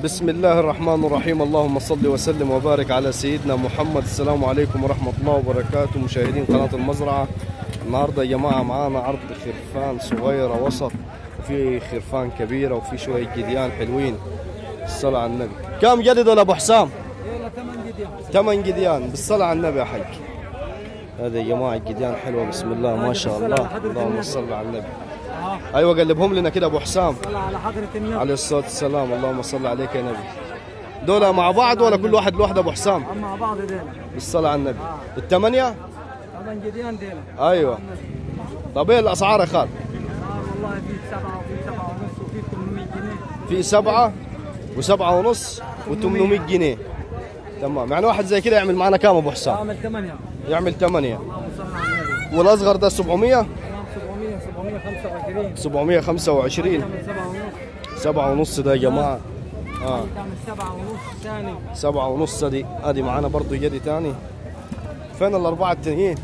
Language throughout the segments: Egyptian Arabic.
بسم الله الرحمن الرحيم اللهم صل وسلم وبارك على سيدنا محمد السلام عليكم ورحمة الله وبركاته مشاهدين قناة المزرعة النهاردة يا جماعة معانا عرض خرفان صغيرة وسط وفي خرفان كبيرة وفي شوية جديان حلوين الصلاة على النبي كم جدد ولا أبو حسام؟ ثمان جديان بالصلاة على النبي يا حج هذا يا جماعة الجديان حلوة بسم الله ما شاء الله اللهم صل على النبي ايوه قلبهم لنا كده ابو حسام على حضرة النبي عليه الصلاة والسلام اللهم صل عليك يا نبي دول مع بعض ولا كل واحد لوحده ابو حسام مع بعض دينا بالصلاة على النبي الثمانية طبعا جديان دينا ايوه طب ايه الاسعار يا خال آه والله في سبعة وفي سبعة ونص وفي 800 جنيه في سبعة وسبعة ونص و800 جنيه تمام يعني واحد زي كده يعمل معنا كام ابو حسام عامل 8 يعمل 8 اللهم صل على النبي والاصغر ده 700 تمام 700 725 725 تعمل 7 ونص سبعة ونص ده يا جماعة اه تعمل 7 ونص ثاني سبعة ونص دي ادي معانا برضو يدي تاني فين الأربعة التانيين؟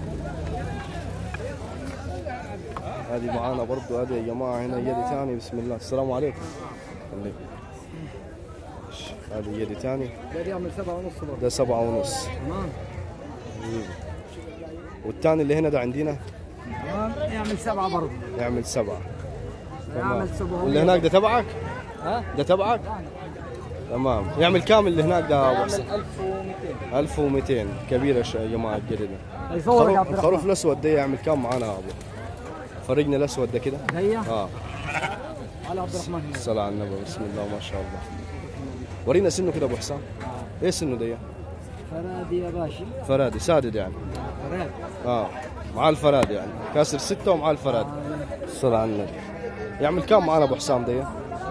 هذه معانا برضو هذه يا جماعة هنا يدي تاني بسم الله السلام عليكم عليكم. هذه يدي تاني ده يعمل 7 ونص برضه ده سبعة ونص تمام والتاني اللي هنا ده عندنا تمام يعمل 7 برضه يعمل سبعة يعمل 700 واللي هناك ده تبعك؟ ها ده تبعك؟ تمام يعمل كام اللي هناك ده أبو حسن؟ يعمل 1200 1200 كبيرة يا جماعة الجري ده يصور يا خروف- عبد الخروف الرحمن الاسود ده يعمل كام معانا يا ابو فرجنا الاسود ده كده هي اه على عبد الرحمن هنا الصلاة على النبي بسم الله ما شاء الله ورينا سنه كده ابو حسام ايه سنه ده فرادي يا باشا فرادي سادد يعني فراد اه مع الفرادي يعني كاسر ستة ومع الفرادي الصلاة على النبي يعمل كام معانا ابو حسام ده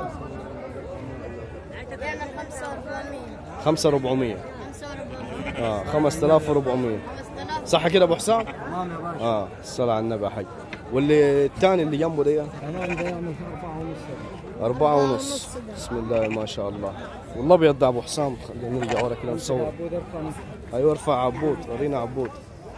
اعتبرنا 4500 خمسة ربعمية 45 اه خمسة آلاف وربعمية 5000 صح كده ابو حسام تمام يا باشا اه الصلاة على النبي يا حي واللي الثاني اللي جنبه ده تمام ده يعمل 4 ونص أربعة ونص بسم الله ما شاء الله والأبيض ده أبو حسام خلينا نرجع ورا كده نصور عبود ارفع أيوة ارفع عبود ورينا عبود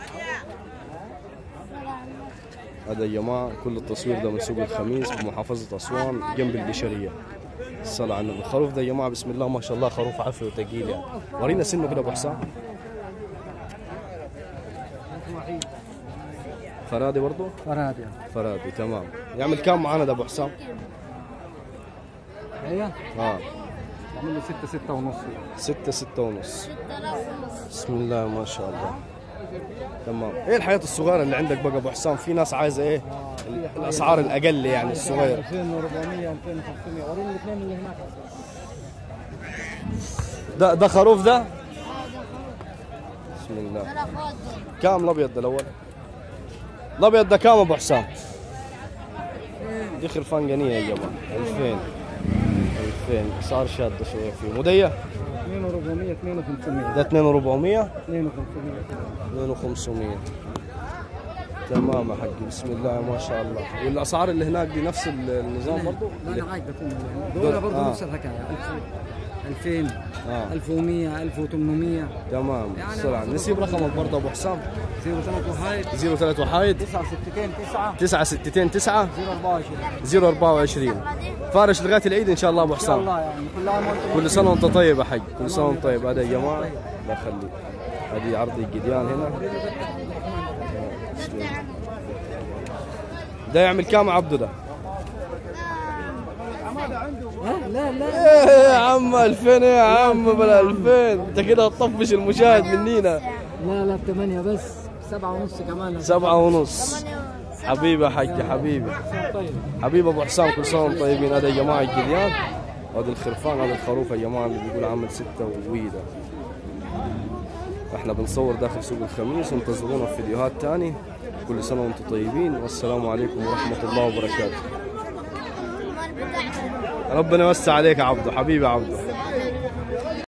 هذا يا جماعة كل التصوير ده من سوق الخميس بمحافظة أسوان جنب البشرية الصلاة على النبي الخروف ده يا جماعة بسم الله ما شاء الله خروف عفي وثقيل يعني ورينا سنه كده أبو حسام فرادي برضه فرادي فرادي تمام يعمل كام معانا ده أبو حسام هي اه عمل له 6 6 ونص ستة ستة ونص بسم الله ما شاء الله تمام ايه الحياة الصغيرة اللي عندك بقى ابو حسام في ناس عايزة ايه الاسعار الاقل يعني الصغيرة 2400 2500 وريني الاثنين اللي هناك ده ده خروف ده بسم الله لا خد كام الابيض ده الاول الابيض ده كام ابو حسام دي خرفان جنيه يا جماعة 2000 2000 صار شاد شوية فيه مدية 2400 2500 ده 2400 2500 2500 تمام يا حقي بسم الله ما شاء الله والاسعار اللي هناك دي نفس ال- النظام برضه لا انا عايز اكون دول- دول برضه آه. نفس الحكايه 2000 اه 1100 1800 تمام يعني بسرعة برضه نسيب رقمك برضه ابو حسام 03 وحايد 03 وحايد 9 62 9 9 62 9 024 024 فارش لغايه العيد ان شاء الله ابو ان شاء حسام الله يعني كل عام وانتم كل سنه وانت طيب يا حق كل سنه وانت طيب هذا يا جماعه الله يخليك هذه عرض الجديان هنا ده يعمل كام عبده ده؟ ها؟ لا لا ايه يا عم 2000 ايه يا عم بلا 2000 انت كده هتطفش المشاهد منينا لا لا 8 بس 7 ونص كمان سبعة ونص حبيبي يا حاج حبيبي طيب حبيبي ابو حسام كل سنه وانتم طيبين هذا يا جماعه الجديان هذا الخرفان هذا الخروف يا جماعه اللي بيقول عامل ستة وويدا احنا بنصور داخل سوق الخميس وانتظرونا في فيديوهات تاني كل سنه وانتم طيبين والسلام عليكم ورحمه الله وبركاته ربنا يوسع عليك يا عبدو حبيبي يا عبدو